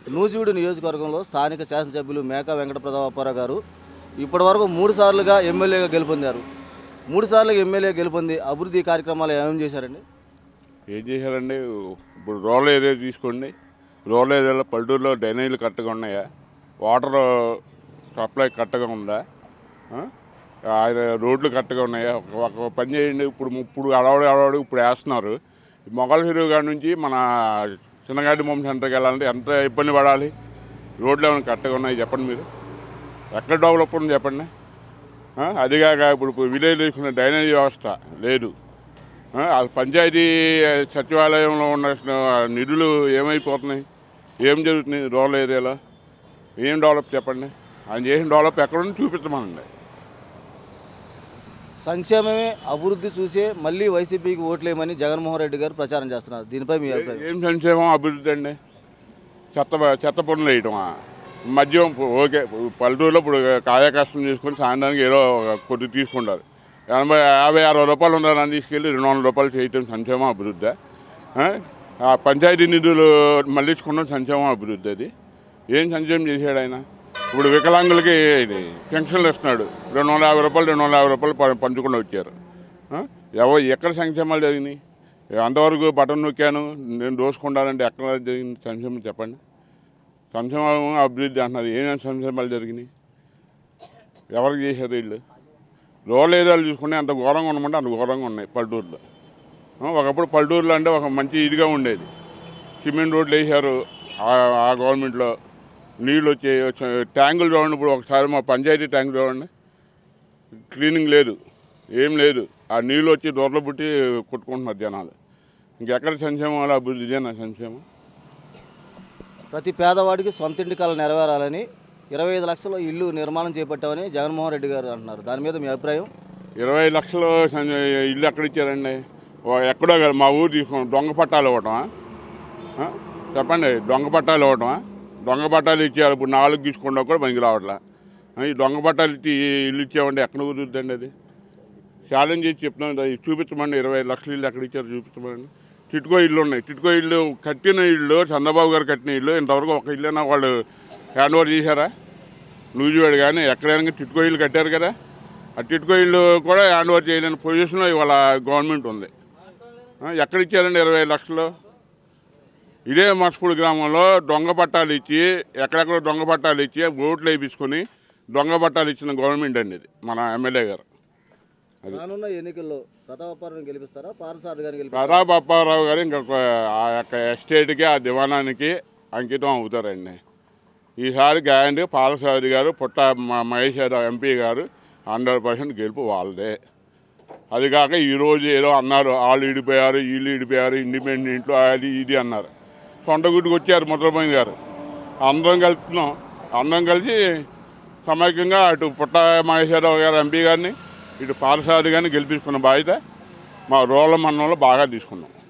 నూజివీడు నియోజకవర్గంలో స్థానిక శాసనసభ్యులు మేకా వెంకట ప్రతాపారావు గారు ఇప్పటివరకు మూడు సార్లుగా ఎమ్మెల్యేగా గెలుపొందారు మూడు సార్లుగా ఎమ్మెల్యే గెలుపొంది అభివృద్ధి కార్యక్రమాలు ఏమేమి చేశారండి ఏం చేశారండి ఇప్పుడు రూరల్ ఏరియా తీసుకోండి రూరల్ ఏరియాలో పల్లెటూరులో డ్రైనేజీలు కరెక్ట్గా ఉన్నాయా వాటర్ సప్లై కరెక్ట్గా ఉందా ఆ? ఆయన రోడ్లు కరెక్ట్గా ఉన్నాయా ఒక- ఒక పని చేయండి ఇప్పుడు ఇప్పుడు అడవాడు అడవాడు ఇప్పుడు వేస్తున్నారు మొగల చెరువు కాడ నుంచి మన చిన్నగాడి బొమ్మ సెంటర్కి వెళ్ళాలంటే ఎంత ఇబ్బంది పడాలి రోడ్లు ఏమైనా కరెక్ట్గా ఉన్నాయి చెప్పండి మీరు ఎక్కడ డెవలప్ ఉంది చెప్పండి ఆ? అదిగాక ఇప్పుడు విలేజ్ తీసుకున్న డ్రైనేజీ వ్యవస్థ లేదు ఆ, ఆ పంచాయతీ సచివాలయంలో ఉన్న నిధులు ఏమైపోతున్నాయి ఏం జరుగుతున్నాయి రూరల్ ఏరియాలో ఏం డెవలప్ చెప్పండి ఆయన చేసిన డెవలప్ ఎక్కడుంది చూపించమనండి సంక్షేమమే అభివృద్ధి చూసే మళ్ళీ వైసీపీకి ఓట్లేయమని జగన్మోహన్ రెడ్డి గారు ప్రచారం చేస్తున్నారు దీనిపై మీ అభిప్రాయం ఏం సంక్షేమం అభివృద్ధి అండి చెత్త చెత్త పనులు వేయటమా మద్యం ఓకే పల్లెటూరులో ఇప్పుడు కాయ కష్టం చేసుకొని సాయంత్రానికి ఏదో ఒక కొద్ది తీసుకుంటారు ఎనభై యాభై అరవై రూపాయలు ఉన్నారని తీసుకెళ్ళి రెండు వందల రూపాయలు చేయటం సంక్షేమం అభివృద్ధి ఆ పంచాయతీ నిధులు మళ్ళించుకున్న సంక్షేమం అభివృద్ధి అది ఏం సంక్షేమం చేశాడు ఆయన ఇప్పుడు వికలాంగులకి ఇది పెన్షన్లు ఇస్తున్నాడు రెండు వందల యాభై రూపాయలు రెండు వందల యాభై రూపాయలు ప- పంచుకుండా వచ్చారు ఆ? ఎవరు ఎక్కడ సంక్షేమాలు జరిగినాయి అంతవరకు బటన్ నొక్కాను నేను దోసుకుంటానంటే ఎక్కడ జరిగింది సంక్షేమం చెప్పండి సంక్షేమం అభివృద్ధి అంటున్నారు ఏమేమి సంక్షేమాలు జరిగినాయి ఎవరికి చేశారు వీళ్ళు రూరల్ ఏరియాలు చూసుకుంటే అంత ఘోరంగా ఉండమంటే అంత ఘోరంగా ఉన్నాయి పల్లెటూరులో ఆ, ఒకప్పుడు పల్లెటూరులో అంటే ఒక మంచి ఇదిగా ఉండేది సిమెంట్ రోడ్లు వేసారు ఆ- ఆ గవర్నమెంట్లో నీళ్ళు వచ్చే వచ్చే- ట్యాంకులు చూడండి ఇప్పుడు ఒకసారి మా పంచాయతీ ట్యాంక్ చూడండి క్లీనింగ్ లేదు ఏం లేదు ఆ నీళ్ళు వచ్చి దొరలు పుట్టి కొట్టుకుంటున్నారు జనాలు ఇంకెక్కడ సంక్షేమం అలా అభివృద్ధి ఇదేనా సంక్షేమం ప్రతి పేదవాడికి సొంత ఇంటి కళ నెరవేరాలని ఇరవై ఐదు లక్షల ఇల్లు నిర్మాణం చేపట్టామని జగన్మోహన్ రెడ్డి గారు అంటున్నారు దాని మీద మీ అభిప్రాయం ఇరవై లక్షలు సం- ఇల్లు ఎక్కడ ఇచ్చారండి ఓ ఎక్కడో కదా మా ఊరు తీసుకున్నాం దొంగ పట్టాలు ఇవ్వటమా ఆ? చెప్పండి దొంగ పట్టాలు ఇవ్వటమా దొంగ పట్టాలు ఇచ్చారు ఇప్పుడు నాలుగు తీసుకున్నా కూడా పనికి రావట్లే ఆ, ఈ దొంగ పట్టాలు ఇచ్చి ఇల్లు ఇచ్చామంటే ఎక్కడ కుదురుద్దండి అది ఛాలెంజ్ చేసి చెప్తున్నాం ఇది చూపించమండి ఇరవై ఐదు లక్షల ఇల్లు ఎక్కడ ఇచ్చారు చూపించమండి టిట్కో ఇల్లు ఉన్నాయి టిట్కో ఇల్లు కట్టిన ఇల్లు చంద్రబాబు గారు కట్టిన ఇల్లు ఇంతవరకు ఒక ఇల్లు వాళ్ళు హ్యాండ్ ఓవర్ చేశారా నూజివాడు కానీ ఎక్కడైనా టిట్కో ఇల్లు కట్టారు కదా ఆ టిట్కో ఇల్లు కూడా హ్యాండ్ ఓవర్ చేయలేని పొజిషన్లో ఇవాళ గవర్నమెంట్ ఉంది ఆ, ఎక్కడ ఇచ్చారండి ఇరవై ఐదు లక్షలు ఇదే మస్పూడి గ్రామంలో దొంగ పట్టాలు ఇచ్చి ఎక్కడెక్కడ దొంగ పట్టాలు ఇచ్చి ఓట్లు వేయించుకొని దొంగ పట్టాలు ఇచ్చిన గవర్నమెంట్ అండి ఇది మన ఎమ్మెల్యే గారు రానున్న ఎన్నికల్లో ప్రతాపారావు గెలిపిస్తారా పారసారథి గారిని గెలిపిస్తారా ప్రతాప్ అప్పారావు గారు ఇంకొక ఆ యొక్క ఎస్టేట్కి ఆ దివాణానికి అంకితం అవుతారండి ఈసారి గ్యారంటీ పాలసారి గారు పుట్ట మ- మహేష్ యాదవ్ ఎంపీ గారు హండ్రెడ్ పర్సెంట్ గెలుపు వాళ్ళదే అది కాక ఈరోజు ఏదో అన్నారు వాళ్ళు ఇడిపోయారు వీళ్ళు ఇడిపోయారు ఇండిపెండెంట్లు అది ఇది అన్నారు సొంత గుడికి వచ్చారు ముద్రపోయిన గారు అందరం కలుపుతున్నాం అందరం కలిసి సమైక్యంగా అటు పుట్ట మహేష్ యాదవ్ గారు ఎంపీ గారిని ఇటు పాలసారి గారిని గెలిపించుకున్న బాధ్యత మా రోల మండలంలో బాగా తీసుకున్నాం